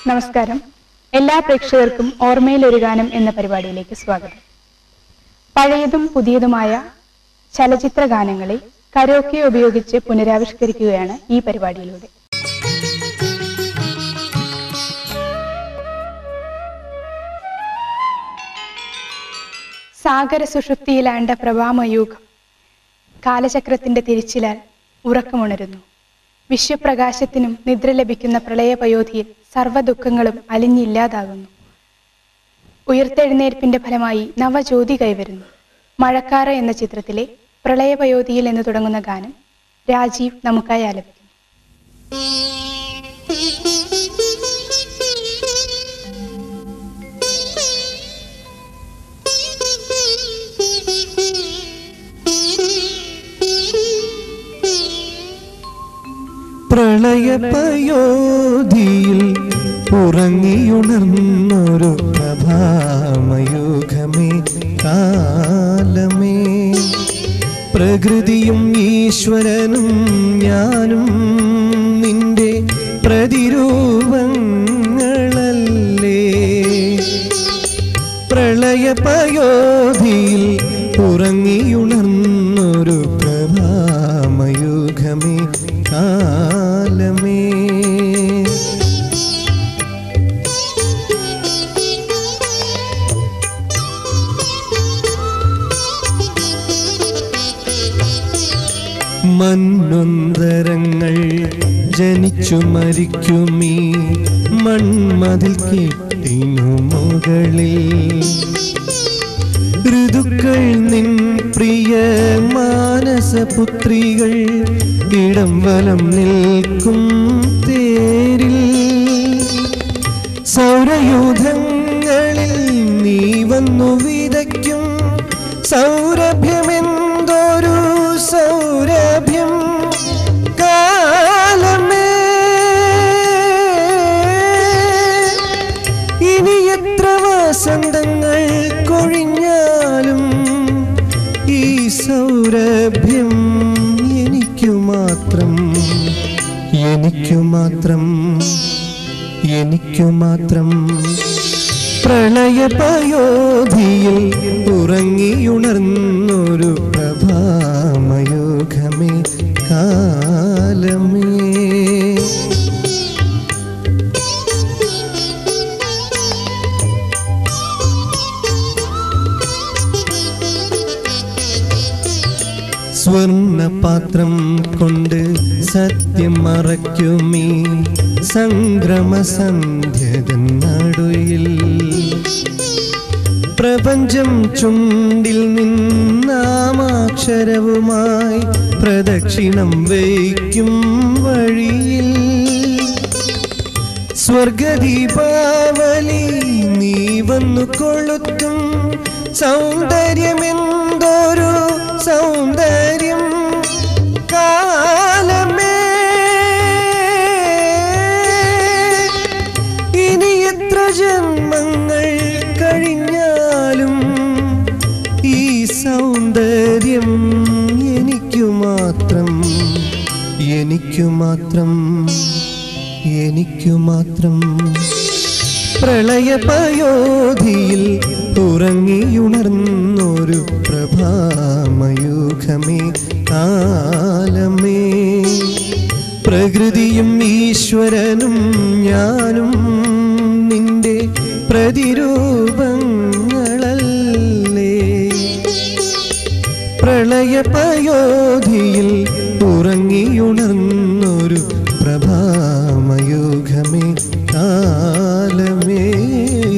നമസ്കാരം എല്ലാ പ്രേക്ഷകർക്കും ഓർമ്മയിൽ ഒരു ഗാനം എന്ന പരിപാടിയിലേക്ക് സ്വാഗതം പഴയതും പുതിയതുമായ ചലച്ചിത്ര ഗാനങ്ങളെ കരോക്കെ ഉപയോഗിച്ച് പുനരാവിഷ്കരിക്കുകയാണ് ഈ പരിപാടിയിലൂടെ സാഗര സുഷുപ്തിയിലാണ്ട പ്രഭാമയൂഖം കാലചക്രത്തിന്റെ തിരിച്ചിലാൽ ഉറക്കമുണരുന്നു വിശ്വപ്രകാശത്തിനും നിദ്ര ലഭിക്കുന്ന പ്രളയപയോധിയിൽ സർവ്വ ദുഃഖങ്ങളും അലിഞ്ഞില്ലാതാകുന്നു ഉയർത്തെഴുന്നേൽപ്പിന്റെ ഫലമായി നവജ്യോതി കൈവരുന്നു മഴക്കാറ് എന്ന ചിത്രത്തിലെ പ്രളയപയോധിയിൽ എന്ന് തുടങ്ങുന്ന ഗാനം രാജീവ് നമുക്കായി ആലപിക്കുന്നു പ്രളയപയോധിയിൽ ഉറങ്ങിയുണർന്നൊരു പ്രഭാമയുഗമേ കാലമേ പ്രകൃതിയും ഈശ്വരനും ഞാനും നിന്റെ പ്രതിരൂപങ്ങളല്ലേ പ്രളയപയോധിയിൽ ഉറങ്ങിയുണർന്നൊരു പ്രഭാമയുഗമേ കാലമേ മണ്ണൊന്തരങ്ങൾ ജനിച്ചു മരിക്കുമീ മൺമതിൽ കെട്ടിനു മുകളിൽ ഋതുക്കൾ നിൻ പ്രിയ മാനസപുത്രികൾ ഇടം വലം നിൽക്കും തേരിൽ സൗരയൂഥങ്ങളിൽ നീ വന്നു വിതയ്ക്കും സൗരഭ്യമെന്തൊരു സൗരഭ്യം കാലമേ ഇനി എത്ര വസന്തങ്ങൾ കൊഴിഞ്ഞാലും ഈ സൗരഭ്യം എനിക്കു മാത്രം എനിക്കു മാത്രം എനിക്കു മാത്രം പ്രളയപയോധിയിൽ ഉറങ്ങിയുണർന്നൊരു പ്രഭാമയോഗമേ കാലമേ സ്വർണപാത്രം കൊണ്ട് സത്യം മറയ്ക്കുമീ സംക്രമസന്ധ്യതൻ നടുയിൽ പ്രപഞ്ചം ചുണ്ടിൽ നിന്നാമാക്ഷരവുമായി പ്രദക്ഷിണം വയ്ക്കും വഴിയിൽ സ്വർഗദീപാവലി നീ വന്നു കൊളുത്തും സൗന്ദര്യമെന്തൊരു സൗന്ദര്യം കാലമേ ഇനി എത്ര ജന്മങ്ങൾ കഴിഞ്ഞാലും ഈ സൗന്ദര്യം എനിക്കു മാത്രം എനിക്കു മാത്രം എനിക്കു മാത്രം പ്രളയപയോധിയിൽ ഉറങ്ങിയുണർന്നൊരു പ്രഭാമയൂഖമേ കാലമേ പ്രകൃതിയും ഈശ്വരനും ഞാനും നിന്റെ പ്രതിരൂപങ്ങളല്ലേ പ്രളയപയോധിയിൽ ഉറങ്ങിയുണർന്നൊരു പ്രഭാമയുഗമേ കാലമേ